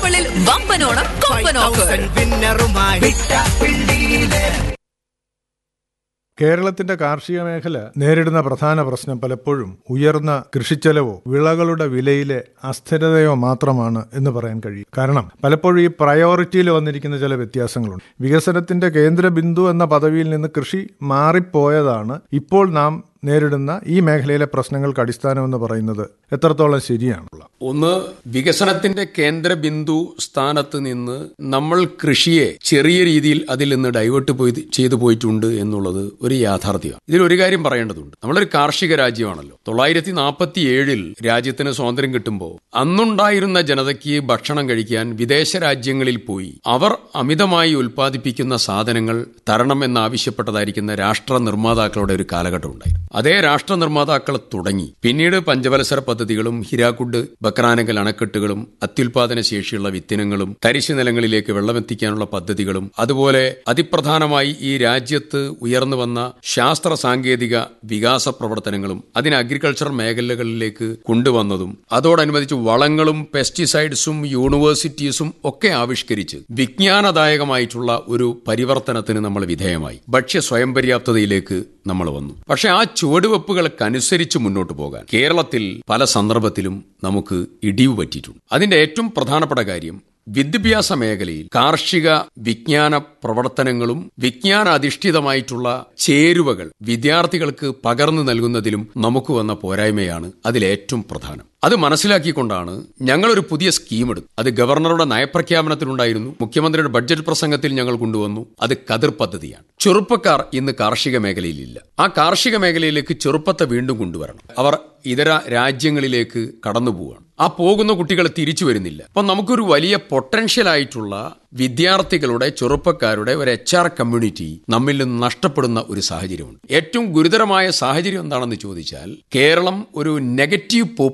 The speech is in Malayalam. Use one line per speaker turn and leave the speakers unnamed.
പിട്ടാപ്പള്ളിൽ വമ്പനോണം കൊമ്പൻ ഓഫർ
വിന്നറുമായി
കേരളത്തിന്റെ കാർഷിക മേഖല നേരിടുന്ന പ്രധാന പ്രശ്നം പലപ്പോഴും ഉയർന്ന കൃഷിച്ചെലവോ വിളകളുടെ വിലയിലെ അസ്ഥിരതയോ മാത്രമാണ് എന്ന് പറയാൻ കഴിയും കാരണം പലപ്പോഴും ഈ പ്രയോറിറ്റിയിൽ വന്നിരിക്കുന്ന ചില വ്യത്യാസങ്ങളുണ്ട് വികസനത്തിന്റെ കേന്ദ്ര ബിന്ദു എന്ന പദവിയിൽ നിന്ന് കൃഷി മാറിപ്പോയതാണ് ഇപ്പോൾ നാം നേരിടുന്ന ഈ മേഖലയിലെ പ്രശ്നങ്ങൾക്ക് അടിസ്ഥാനമെന്ന് പറയുന്നത് എത്രത്തോളം ശരിയാണുള്ള
ഒന്ന് വികസനത്തിന്റെ കേന്ദ്ര ബിന്ദു സ്ഥാനത്ത് നിന്ന് നമ്മൾ കൃഷിയെ ചെറിയ രീതിയിൽ അതിൽ നിന്ന് ഡൈവേർട്ട് പോയി ചെയ്തു പോയിട്ടുണ്ട് എന്നുള്ളത് ഒരു യാഥാർത്ഥ്യമാണ് ഇതിൽ ഒരു കാര്യം പറയേണ്ടതുണ്ട് നമ്മളൊരു കാർഷിക രാജ്യമാണല്ലോ തൊള്ളായിരത്തി നാൽപ്പത്തി ഏഴിൽ രാജ്യത്തിന് സ്വാതന്ത്ര്യം കിട്ടുമ്പോൾ അന്നുണ്ടായിരുന്ന ജനതയ്ക്ക് ഭക്ഷണം കഴിക്കാൻ വിദേശ രാജ്യങ്ങളിൽ പോയി അവർ അമിതമായി ഉൽപ്പാദിപ്പിക്കുന്ന സാധനങ്ങൾ തരണം എന്നാവശ്യപ്പെട്ടതായിരിക്കുന്ന രാഷ്ട്ര നിർമ്മാതാക്കളുടെ ഒരു കാലഘട്ടം ഉണ്ടായിരുന്നു അതേ രാഷ്ട്ര നിർമ്മാതാക്കൾ തുടങ്ങി പിന്നീട് പഞ്ചവത്സര പദ്ധതികളും ഹിരാക്കുഡ് ബക്രാനകൽ അണക്കെട്ടുകളും അത്യുൽപാദന ശേഷിയുള്ള വിത്തിനങ്ങളും തരിശു നിലങ്ങളിലേക്ക് വെള്ളമെത്തിക്കാനുള്ള പദ്ധതികളും അതുപോലെ അതിപ്രധാനമായി ഈ രാജ്യത്ത് ഉയർന്നു വന്ന ശാസ്ത്ര സാങ്കേതിക വികാസ പ്രവർത്തനങ്ങളും അതിന് അഗ്രികൾച്ചർ മേഖലകളിലേക്ക് കൊണ്ടുവന്നതും അതോടനുബന്ധിച്ച് വളങ്ങളും പെസ്റ്റിസൈഡ്സും യൂണിവേഴ്സിറ്റീസും ഒക്കെ ആവിഷ്കരിച്ച് വിജ്ഞാനദായകമായിട്ടുള്ള ഒരു പരിവർത്തനത്തിന് നമ്മൾ വിധേയമായി ഭക്ഷ്യ സ്വയം പര്യാപ്തതയിലേക്ക് നമ്മൾ വന്നു പക്ഷെ ആ ചുവടുവെപ്പുകൾക്കനുസരിച്ച് മുന്നോട്ട് പോകാൻ കേരളത്തിൽ പല സന്ദർഭത്തിലും നമുക്ക് ഇടിവ് പറ്റിയിട്ടുണ്ട് അതിന്റെ ഏറ്റവും പ്രധാനപ്പെട്ട കാര്യം വിദ്യാഭ്യാസ മേഖലയിൽ കാർഷിക വിജ്ഞാന പ്രവർത്തനങ്ങളും വിജ്ഞാന അധിഷ്ഠിതമായിട്ടുള്ള ചേരുവകൾ വിദ്യാർത്ഥികൾക്ക് പകർന്നു നൽകുന്നതിലും നമുക്ക് വന്ന പോരായ്മയാണ് അതിലേറ്റവും പ്രധാനം അത് മനസ്സിലാക്കിക്കൊണ്ടാണ് ഞങ്ങളൊരു പുതിയ സ്കീം എടുത്തു അത് ഗവർണറുടെ നയപ്രഖ്യാപനത്തിലുണ്ടായിരുന്നു മുഖ്യമന്ത്രിയുടെ ബഡ്ജറ്റ് പ്രസംഗത്തിൽ ഞങ്ങൾ കൊണ്ടുവന്നു അത് കതിർ പദ്ധതിയാണ് ചെറുപ്പക്കാർ ഇന്ന് കാർഷിക മേഖലയിലില്ല ആ കാർഷിക മേഖലയിലേക്ക് ചെറുപ്പത്തെ വീണ്ടും കൊണ്ടുവരണം അവർ ഇതര രാജ്യങ്ങളിലേക്ക് കടന്നു പോവുകയാണ് ആ പോകുന്ന കുട്ടികൾ തിരിച്ചു വരുന്നില്ല അപ്പൊ നമുക്കൊരു വലിയ പൊട്ടൻഷ്യൽ ആയിട്ടുള്ള വിദ്യാർത്ഥികളുടെ ചെറുപ്പക്കാരുടെ ഒരു എച്ച് ആർ കമ്മ്യൂണിറ്റി നമ്മിൽ നിന്ന് നഷ്ടപ്പെടുന്ന ഒരു സാഹചര്യമുണ്ട് ഏറ്റവും ഗുരുതരമായ സാഹചര്യം എന്താണെന്ന് ചോദിച്ചാൽ കേരളം ഒരു നെഗറ്റീവ്